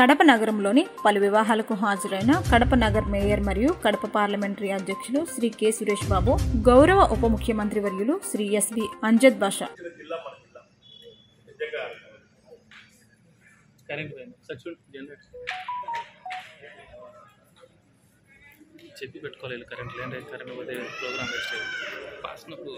కడప నగరంలోని పలు వివాహాలకు హాజరైన కడప నగర్ మేయర్ మరియు కడప పార్లమెంటరీ అధ్యక్షులు శ్రీ కె సురేష్ బాబు గౌరవ ఉప ముఖ్యమంత్రి వర్యులు శ్రీ ఎస్బి అంజద్ బాషా ఇచ్చిన జిల్లా మన జిల్లా నిజంగా కరెంట్ పోయింది ఒకసారి చూడు జనరేటర్ చెప్పి పెట్టుకోవాలి వీళ్ళు కరెంట్ లేదంటే కరెంట్ పోతే ప్రోగ్రామ్ వేస్ట్ పాసినప్పుడు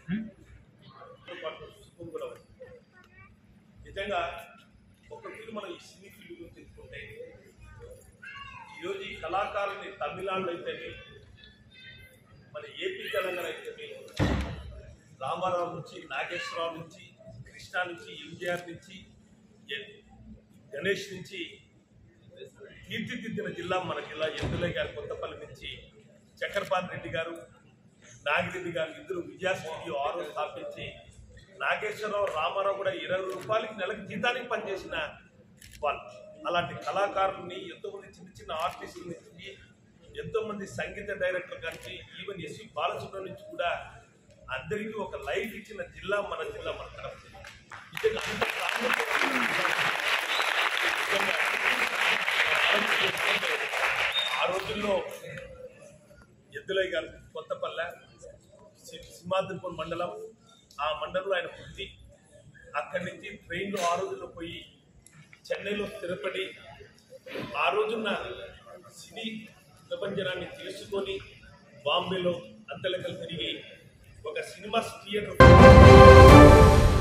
పాటు సుఖం కూడా ఉంది. నిజంగా ఒక ఫీల్డ్ మనం ఈ సినీ ఫీల్డ్ గురించి తెలుసుకుంటే ఈరోజు ఈ కళాకారుని తమిళనాడులో అయితే మన ఏపీ తెలంగాణ అయితే రామారావు నుంచి నాగేశ్వరరావు నుంచి కృష్ణ నుంచి ఎంజిఆర్ నుంచి ఎ- గణేష్ నుంచి తీర్చిదిద్దిన జిల్లా మన జిల్లా ఎందులే గారు కొత్తపల్లి నుంచి చక్రపాణి రెడ్డి గారు నాగిరెడ్డి గారు ఇద్దరు విజయ స్టూడియో ఆరో స్థాపించి నాగేశ్వరరావు రామారావు కూడా ఇరవై రూపాయలకి నెలకి జీతానికి పనిచేసిన వాళ్ళు అలాంటి కళాకారుల్ని ఎంతోమంది చిన్న చిన్న ఆర్టిస్టుల నుంచి ఎంతోమంది సంగీత డైరెక్టర్ కానీ ఈవెన్ ఎస్వి బాలసుబ్రహ్మణ్యం నుంచి కూడా అందరికీ ఒక లైఫ్ ఇచ్చిన జిల్లా మన జిల్లా మన కడప జిల్లా. నిజంగా అంత ప్రాముఖ్యమైన జిల్లా. నిజంగా ఆలోచన చేసుకుంటే ఆ రోజుల్లో ఎద్దులయ్య గారు కొత్తపల్లె సి- సింహాద్రిపురం మండలం ఆ మండలంలో ఆయన పుట్టి అక్కడి నుంచి ట్రైన్లో ఆ రోజుల్లో పోయి చెన్నైలో స్థిరపడి ఆ రోజున్న సినీ ప్రపంచనాన్ని తెలుసుకొని బాంబేలో అంతలెక్కలు తిరిగి ఒక సినిమా థియేటర్